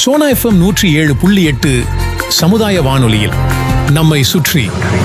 Sona FM நூற்றி ஏழு புள்ளி எட்டு சமுதாய வானொலியில் நம்மை சுற்றி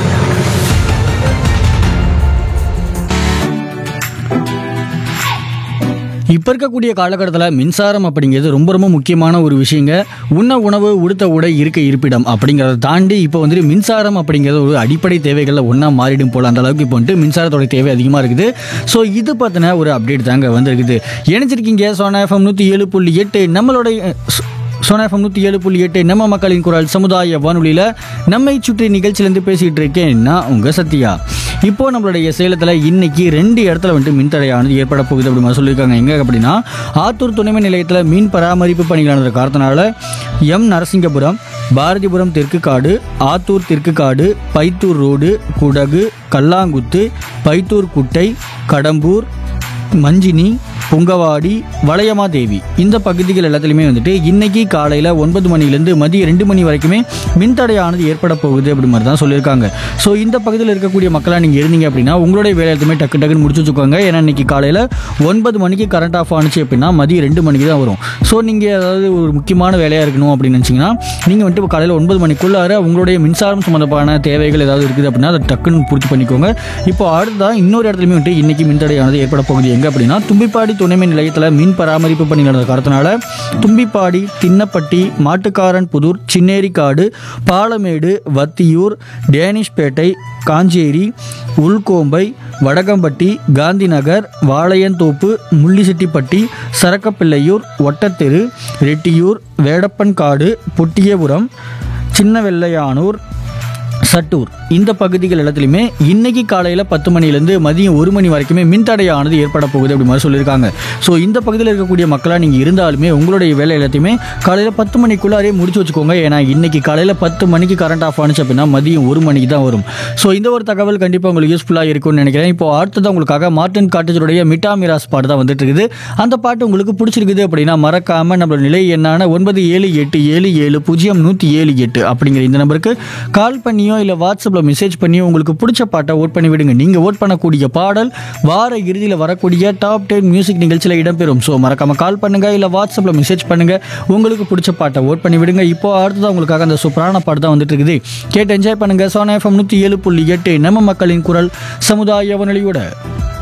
இப்போ இருக்கக்கூடிய காலகட்டத்தில் மின்சாரம் அப்படிங்கிறது ரொம்ப ரொம்ப முக்கியமான ஒரு விஷயங்க உண்ண உணவு உடுத்த உடை இருக்க இருப்பிடம் அப்படிங்கிறத தாண்டி இப்போ வந்துட்டு மின்சாரம் அப்படிங்கிறது ஒரு அடிப்படை தேவைகளில் ஒன்றா மாறிடும் போல் அந்த அளவுக்கு இப்போ வந்துட்டு மின்சாரத்தோட தேவை அதிகமாக இருக்குது ஸோ இது பற்றின ஒரு அப்டேட் தாங்க வந்திருக்குது இணைஞ்சிருக்கீங்க சோனா எஃப்எம் நூற்றி ஏழு புள்ளி எட்டு நம்மளுடைய சோனா எஃப்எம் நூற்றி ஏழு புள்ளி எட்டு நம்ம மக்களின் குரல் சமுதாய வானொலியில் நம்மை சுற்றி நிகழ்ச்சியிலேருந்து பேசிகிட்டு இருக்கேன் நான் உங்கள் சத்யா இப்போ நம்மளுடைய சேலத்தில் இன்னைக்கு ரெண்டு இடத்துல வந்துட்டு மின்தடையானது ஏற்பட போகுது அப்படி மாதிரி சொல்லியிருக்காங்க எங்கே அப்படின்னா ஆத்தூர் துணைமின் நிலையத்தில் மீன் பராமரிப்பு பணிகளான காரணத்தினால எம் நரசிங்கபுரம் பாரதிபுரம் தெற்கு காடு ஆத்தூர் தெற்கு காடு பைத்தூர் ரோடு குடகு கல்லாங்குத்து பைத்தூர் குட்டை கடம்பூர் மஞ்சினி புங்கவாடி வளையமாதேவி இந்த பகுதிகள் எல்லாத்துலேயுமே வந்துட்டு இன்னைக்கு காலையில் ஒன்பது மணிலேருந்து மதியம் ரெண்டு மணி வரைக்குமே மின்தடையானது ஏற்பட போகுது அப்படி மாதிரி தான் சொல்லியிருக்காங்க ஸோ இந்த பகுதியில் இருக்கக்கூடிய மக்களாக நீங்கள் இருந்தீங்க அப்படின்னா உங்களுடைய வேலை எல்லாத்தையுமே டக்கு டக்குன்னு முடிச்சு வச்சுக்கோங்க ஏன்னா இன்னைக்கு காலையில் ஒன்பது மணிக்கு கரண்ட் ஆஃப் ஆனிச்சு அப்படின்னா மதியம் ரெண்டு மணிக்கு தான் வரும் ஸோ நீங்கள் அதாவது ஒரு முக்கியமான வேலையாக இருக்கணும் அப்படின்னு நினச்சிங்கன்னா நீங்கள் வந்துட்டு காலையில் ஒன்பது மணிக்குள்ளார உங்களுடைய மின்சாரம் சம்மந்தமான தேவைகள் ஏதாவது இருக்குது அப்படின்னா அதை டக்குன்னு பூர்த்தி பண்ணிக்கோங்க இப்போ அடுத்ததான் இன்னொரு இடத்துலையுமே வந்துட்டு இன்னைக்கு மின்தடையானது ஏற்பட போகுது எங்கே அப்படின்னா தும்பிப்பாடி துணைமின் நிலையத்தில் மின் பராமரிப்பு பணி நடந்த காரணத்தினால தும்பிப்பாடி தின்னப்பட்டி மாட்டுக்காரன் புதூர் சின்னேரிக்காடு பாலமேடு வத்தியூர் டேனிஷ்பேட்டை காஞ்சேரி உள்கோம்பை வடகம்பட்டி காந்திநகர் வாளையந்தோப்பு முள்ளிசெட்டிப்பட்டி சரக்கப்பிள்ளையூர் ஒட்டத்தெரு ரெட்டியூர் வேடப்பன்காடு பொட்டியபுரம் சின்ன வெள்ளையானூர் சட்டூர் இந்த பகுதிகள் எல்லாத்துலேயுமே இன்னைக்கு காலையில் பத்து மணிலேருந்து மதியம் ஒரு மணி வரைக்குமே மின்தடையானது ஏற்பட போகுது அப்படி மாதிரி சொல்லியிருக்காங்க ஸோ இந்த பகுதியில் இருக்கக்கூடிய மக்களாக நீங்கள் இருந்தாலுமே உங்களுடைய வேலை எல்லாத்தையுமே காலையில் பத்து மணிக்குள்ளாரே முடிச்சு வச்சுக்கோங்க ஏன்னா இன்னைக்கு காலையில் பத்து மணிக்கு கரண்ட் ஆஃப் ஆனிச்சு அப்படின்னா மதியம் ஒரு மணிக்கு தான் வரும் ஸோ இந்த ஒரு தகவல் கண்டிப்பாக உங்களுக்கு யூஸ்ஃபுல்லாக இருக்கும்னு நினைக்கிறேன் இப்போ அடுத்தது உங்களுக்காக மார்டின் காட்டேஜருடைய மிட்டா மிராஸ் பாட்டு தான் வந்துட்டு இருக்குது அந்த பாட்டு உங்களுக்கு பிடிச்சிருக்குது அப்படின்னா மறக்காம நம்மளோட நிலை என்னான ஒன்பது ஏழு எட்டு ஏழு ஏழு பூஜ்ஜியம் நூற்றி ஏழு எட்டு அப்படிங்கிற இந்த நம்பருக்கு கால் பண்ணியோ இல்லை வாட்ஸ்அப்பில் மெசேஜ் பண்ணியோ உங்களுக்கு பிடிச்ச பாட்டை ஓட் பண்ணி விடுங்க நீங்கள் ஓட் பண்ணக்கூடிய பாடல் வார இறுதியில் வரக்கூடிய டாப் டென் மியூசிக் நிகழ்ச்சியில் இடம்பெறும் ஸோ மறக்காம கால் பண்ணுங்க இல்லை வாட்ஸ்அப்பில் மெசேஜ் பண்ணுங்க உங்களுக்கு பிடிச்ச பாட்டை ஓட் பண்ணி விடுங்க இப்போ அடுத்ததான் உங்களுக்காக அந்த சூப்பரான பாட்டு தான் வந்துட்டு இருக்குது கேட்டு என்ஜாய் பண்ணுங்க சோனா எஃப்எம் நூற்றி ஏழு புள்ளி எட்டு நம்ம மக்களின் குரல் சமுதாய வானொலியோட